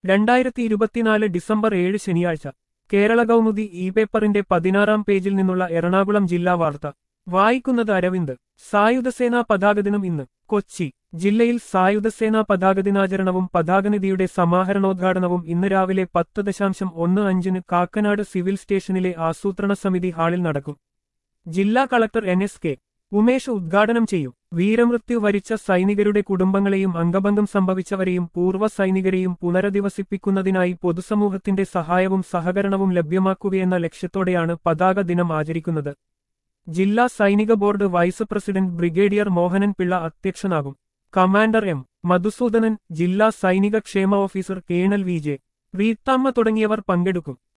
രണ്ടായിരത്തി ഇരുപത്തിനാല് ഡിസംബർ ഏഴ് ശനിയാഴ്ച കേരള കൗമുദി ഇ പേപ്പറിന്റെ പതിനാറാം പേജിൽ നിന്നുള്ള എറണാകുളം ജില്ലാ വാർത്ത വായിക്കുന്നത് അരവിന്ദ് സായുധസേനാ പതാക ദിനം ഇന്ന് കൊച്ചി ജില്ലയിൽ സായുധസേനാ പതാക ദിനാചരണവും പതാകനിധിയുടെ സമാഹരണോദ്ഘാടനവും ഇന്ന് രാവിലെ പത്ത് ദശാംശം ഒന്ന് അഞ്ചിന് കാക്കനാട് സിവിൽ സ്റ്റേഷനിലെ ആസൂത്രണ സമിതി ഹാളിൽ നടക്കും ജില്ലാ collector N S K Umesh ഉദ്ഘാടനം ചെയ്യും വീരമൃത്യു വരിച്ച സൈനികരുടെ കുടുംബങ്ങളെയും അംഗഭംഗം സംഭവിച്ചവരെയും പൂർവ്വ സൈനികരെയും പുനരധിവസിപ്പിക്കുന്നതിനായി പൊതുസമൂഹത്തിന്റെ സഹായവും സഹകരണവും ലഭ്യമാക്കുകയെന്ന ലക്ഷ്യത്തോടെയാണ് പതാക ദിനം ആചരിക്കുന്നത് ജില്ലാ സൈനിക board vice president brigadier Mohanan Pillai അധ്യക്ഷനാകും കമാൻഡർ എം മധുസൂദനൻ ജില്ലാ സൈനിക ക്ഷേമ officer colonel V J Reethamma തുടങ്ങിയവർ പങ്കെടുക്കും